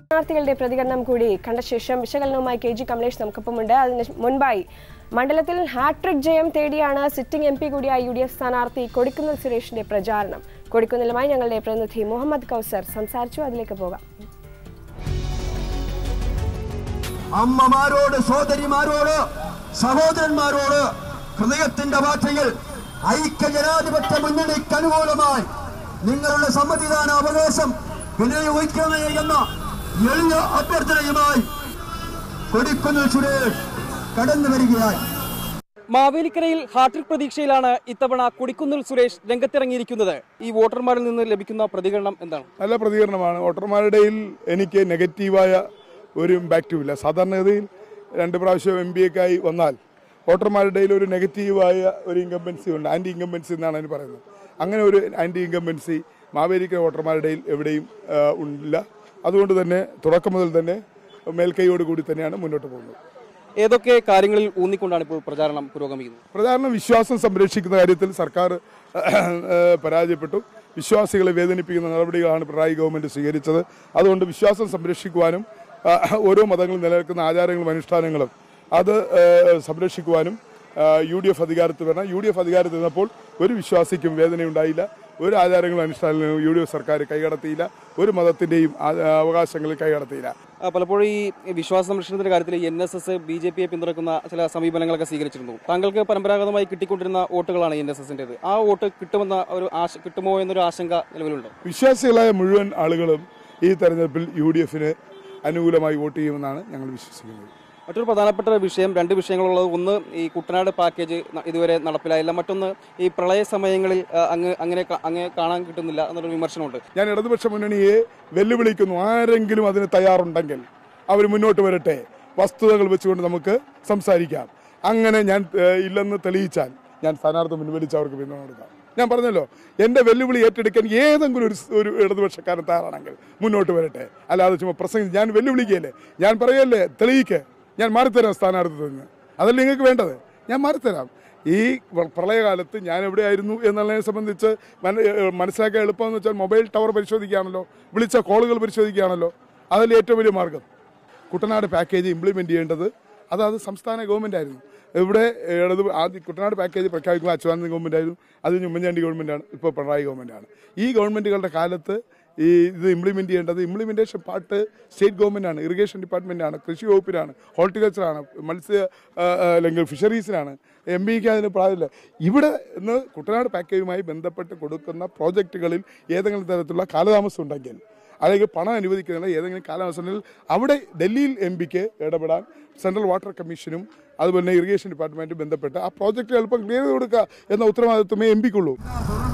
സ്ഥാനാർത്ഥികളുടെ പ്രതികരണം കൂടി കണ്ട ശേഷം വിശകലനവുമായി കെ ജി കമലേഷ് നമുക്കൊപ്പമുണ്ട് അതിന് മുൻപായി മണ്ഡലത്തിൽ ഹാട്രിക് ജയം തേടിയാണ് സിറ്റിംഗ് എം പി കൂടിയായ യു ഡി എഫ് സ്ഥാനാർത്ഥി കൊടിക്കുന്നിൽ സുരേഷിന്റെ പ്രചാരണം കൊടിക്കുന്നിലുമായി ഞങ്ങളുടെ പ്രതിനിധി മുഹമ്മദ് കൗസർ സംസാരിച്ചു അതിലേക്ക് പോകാം അമ്മമാരോട് സോദരിമാരോട് സഹോദരന്മാരോട് ഹൃദയത്തിന്റെ ഭാഷയിൽ ഐക്യ ജനാധിപത്യ മുന്നണിക്ക് അനുകൂലമായി നിങ്ങളുടെ സമ്മതിദാന അവകാശം വിനിയോഗിക്കണമേ എന്ന എളിയ അഭ്യർത്ഥനയുമായി കൊടിക്കുന്നിൽ സുരേഷ് കടന്നു വരികയായി മാവേലിക്കരയിൽ ഹാട്രിക് പ്രതീക്ഷയിലാണ് ഇത്തവണ കൊടിക്കുന്നിൽ സുരേഷ് രംഗത്തിറങ്ങിയിരിക്കുന്നത് ഈ വോട്ടർമാരിൽ നിന്ന് ലഭിക്കുന്ന പ്രതികരണം എന്താണ് നല്ല പ്രതികരണമാണ് വോട്ടർമാരുടെയിൽ എനിക്ക് നെഗറ്റീവായ ഒരു ഇമ്പാക്റ്റും ഇല്ല സാധാരണഗതിയിൽ രണ്ട് പ്രാവശ്യം എം ബി എക്കായി വന്നാൽ വോട്ടർമാരുടെ ഇടയിൽ ഒരു നെഗറ്റീവായ ഒരു ഇൻകംബൻസി ഉണ്ട് ആൻറ്റി ഇൻകംബൻസി എന്നാണ് അതിന് പറയുന്നത് അങ്ങനെ ഒരു ആൻറ്റി ഇൻകംബൻസി മാവേലിക്കര വോട്ടർമാരുടെ ഇടയിൽ എവിടെയും ആ, ഇല്ല അതുകൊണ്ട് തന്നെ തുടക്കം മുതൽ തന്നെ മേൽക്കൈയോട് കൂടി തന്നെയാണ് മുന്നോട്ട് പോകുന്നത് ഏതൊക്കെ കാര്യങ്ങളിൽ ഊന്നിക്കൊണ്ടാണ് ഇപ്പോൾ പ്രചാരണം പുരോഗമിക്കുന്നത് പ്രധാന വിശ്വാസം സംരക്ഷിക്കുന്ന കാര്യത്തിൽ സർക്കാർ ഏഹ്, പരാജയപ്പെട്ടു വിശ്വാസികളെ വേദനിപ്പിക്കുന്ന നടപടികളാണ് പിണറായി ഗവൺമെന്റ് സ്വീകരിച്ചത് അതുകൊണ്ട് വിശ്വാസം സംരക്ഷിക്കുവാനും ആ, ഓരോ മതങ്ങളും നിലനിൽക്കുന്ന ആചാരങ്ങളും അനുഷ്ഠാനങ്ങളും അത് ഏഹ്, സംരക്ഷിക്കുവാനും യു ഡി എഫ് അധികാരത്തിൽ വരണം യു ഡി എഫ് അധികാരത്തിൽ നിന്നപ്പോൾ ഒരു വിശ്വാസിക്കും വേദനയുണ്ടായില്ല ഒരു ആചാരങ്ങളും അനുഷ്ഠാനങ്ങളും യു ഡി എഫ് സർക്കാർ കൈകടത്തിയില്ല ഒരു മതത്തിൻ്റെയും അവകാശങ്ങളിൽ കൈകടത്തിയില്ല ആ, പലപ്പോഴും ഈ വിശ്വാസ സംരക്ഷണത്തിന്റെ കാര്യത്തിൽ N S S B J പിയെ പിന്തുണക്കുന്ന ചില സമീപനങ്ങളൊക്കെ സ്വീകരിച്ചിരുന്നു താങ്കൾക്ക് പരമ്പരാഗതമായി കിട്ടിക്കൊണ്ടിരുന്ന വോട്ടുകളാണ് എൻ എസ് എസിന്റേത് ആ വോട്ട് കിട്ടുമെന്ന ഒരു ആശ കിട്ടുമോ എന്നൊരു ആശങ്ക നിലവിലുണ്ട് വിശ്വാസികളായ മുഴുവൻ ആളുകളും ഈ തെരഞ്ഞെടുപ്പിൽ യു ഡി എഫിന് അനുകൂലമായി വോട്ട് ചെയ്യുമെന്നാണ് ഞങ്ങൾ വിശ്വസിക്കുന്നത് മറ്റൊരു പ്രധാനപ്പെട്ട വിഷയം രണ്ട് വിഷയങ്ങളുള്ളത് ഒന്ന് ഈ കുട്ടനാട് പാക്കേജ് ന- ഇതുവരെ നടപ്പിലായില്ല മറ്റൊന്ന് ഈ പ്രളയ സമയങ്ങളിൽ ആ, അങ്ങ് അങ്ങനെ കാ- അങ്ങ് കാണാൻ കിട്ടുന്നില്ല എന്നൊരു വിമർശനമുണ്ട് ഞാൻ ഇടതുപക്ഷ മുന്നണിയെ വെല്ലുവിളിക്കുന്നു ആരെങ്കിലും അതിന് തയ്യാറുണ്ടെങ്കിൽ അവർ മുന്നോട്ട് വരട്ടെ വസ്തുതകൾ വെച്ചുകൊണ്ട് നമുക്ക് സംസാരിക്കാം അങ്ങനെ ഞാൻ ഏഹ്, ഇല്ലെന്ന് തെളിയിച്ചാൽ ഞാൻ സ്ഥാനാർത്ഥി പിൻവലിച്ച് അവർക്ക് പിന്തുണ കൊടുക്കാം ഞാൻ പറഞ്ഞല്ലോ എൻ്റെ വെല്ലുവിളി ഏറ്റെടുക്കാൻ ഏതെങ്കിലും ഒരു സ്- ഒരു ഇടതുപക്ഷക്കാരൻ തയ്യാറാണെങ്കിൽ മുന്നോട്ട് വരട്ടെ അല്ലാതെ ചുമ്മാ പ്രസംഗം ഞാൻ വെല്ലുവിളിക്കുകയല്ലേ ഞാൻ പറയല്ലേ തെളിയിക്ക് ഞാൻ മാറിത്തരാം സ്ഥാനാർത്ഥിത്വത്തിൽ നിന്ന് അതല്ലേ നിങ്ങൾക്ക് വേണ്ടത് ഞാൻ മാറിത്തരാം ഈ വ- പ്രളയകാലത്ത് ഞാൻ എവിടെയായിരുന്നു എന്നുള്ളതിനെ സംബന്ധിച്ച് മന- ഏഹ് മനസ്സിലാക്കാൻ എളുപ്പമെന്ന് വെച്ചാൽ മൊബൈൽ ടവർ പരിശോധിക്കുകയാണല്ലോ വിളിച്ച കോളുകൾ പരിശോധിക്കുകയാണല്ലോ അതല്ലേ ഏറ്റവും വലിയ മാർഗം കുട്ടനാട് പാക്കേജ് ഇംപ്ലിമെൻ്റ് ചെയ്യേണ്ടത് അത് അത് സംസ്ഥാന ഗവൺമെൻറ് ആയിരുന്നു ഇവിടെ ഇടത് ആദ്യം കുട്ടനാട് പാക്കേജ് പ്രഖ്യാപിക്കുമ്പോൾ അച്യുതാനന്ദ ഗവൺമെൻറ് ആയിരുന്നു അത് കഴിഞ്ഞ് ഉമ്മൻചാണ്ടി ഗവൺമെൻറ്റാണ് ഇപ്പോൾ പിണറായി ഗവൺമെൻറ്റാണ് ഈ ഗവൺമെൻറ്റുകളുടെ കാലത്ത് ഈ ഇത് ഇംപ്ലിമെൻ്റ് ചെയ്യേണ്ടത് ഇംപ്ലിമെൻറ്റേഷൻ പാർട്ട് സ്റ്റേറ്റ് ഗവൺമെൻറ്റാണ് ഇറിഗേഷൻ ഡിപ്പാർട്ട്മെൻറ്റാണ് കൃഷി വകുപ്പിനാണ് ഹോർട്ടിക്കൾച്ചറാണ് മത്സ്യ ആ, ആ, അല്ലെങ്കിൽ ഫിഷറീസിനാണ് എം പിക്ക് അതിന് പ്രായമില്ല ഇവിടെ ഇന്ന് കുട്ടനാട് പാക്കേജുമായി ബന്ധപ്പെട്ട് കൊടുക്കുന്ന പ്രോജക്റ്റുകളിൽ ഏതെങ്കിലും തരത്തിലുള്ള കാലതാമസം ഉണ്ടെങ്കിൽ അല്ലെങ്കിൽ പണം അനുവദിക്കുന്ന ഏതെങ്കിലും കാലാവസ്ഥയിൽ അവിടെ ഡൽഹിയിൽ എം പിക്ക് ഇടപെടാൻ സെൻട്രൽ വാട്ടർ കമ്മീഷനും അതുപോലെ തന്നെ ഇറിഗേഷൻ ഡിപ്പാർട്ട്മെന്റും ബന്ധപ്പെട്ട് ആ പ്രോജക്റ്റ് എളുപ്പം ക്ലിയർ ചെയ്ത് കൊടുക്കുക എന്ന ഉത്തരവാദിത്വമേ എം പിക്കുള്ളൂ